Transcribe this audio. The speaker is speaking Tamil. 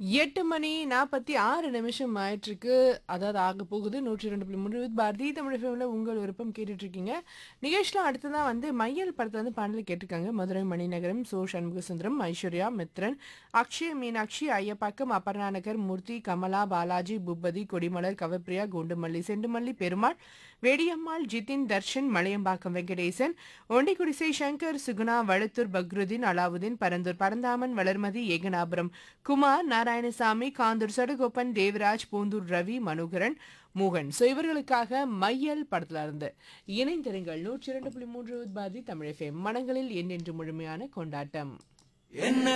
எட்டு மணி நாற்பத்தி ஆறு நிமிஷம் ஆயிட்டிருக்கு அதாவது ஆக போகுது நூற்றி ரெண்டு புள்ளி மூணு பாரதி தமிழ் ஃபேமில் உங்கள் விருப்பம் கேட்டுட்டு இருக்கீங்க நிகழ்ச்சியில் அடுத்ததான் வந்து மையல் படத்துல வந்து பாடல் கேட்டிருக்காங்க மதுரை மணிநகரம் சோ சண்முக சுந்தரம் ஐஸ்வர்யா மித்ரன் அக்ஷய மீனாட்சி ஐயப்பாக்கம் அபர்ணாநகர் மூர்த்தி கமலா பாலாஜி புப்பதி கொடிமலர் கவப்பிரியா குண்டுமல்லி செண்டுமல்லி பெருமாள் வேடியம்மாள் ஜிதின் தர்ஷன் மலையம்பாக்கம் வெங்கடேசன் ஒண்டிக்குடிசை சங்கர் சுகுணா வழுத்தூர் பக்ருதீன் அலாவுதீன் பரந்தூர் பரந்தாமன் வளர்மதி ஏகனாபுரம் குமார் நாராயணசாமி காந்தூர் சடுகோப்பன் தேவராஜ் பூந்தூர் ரவி மனோகரன் மோகன் ஸோ இவர்களுக்காக மையல் படத்துல இருந்து இணைந்திருங்கள் நூற்றி இரண்டு புள்ளி மூன்று பாதி தமிழ் FM. மனங்களில் என்றென்று முழுமையான கொண்டாட்டம்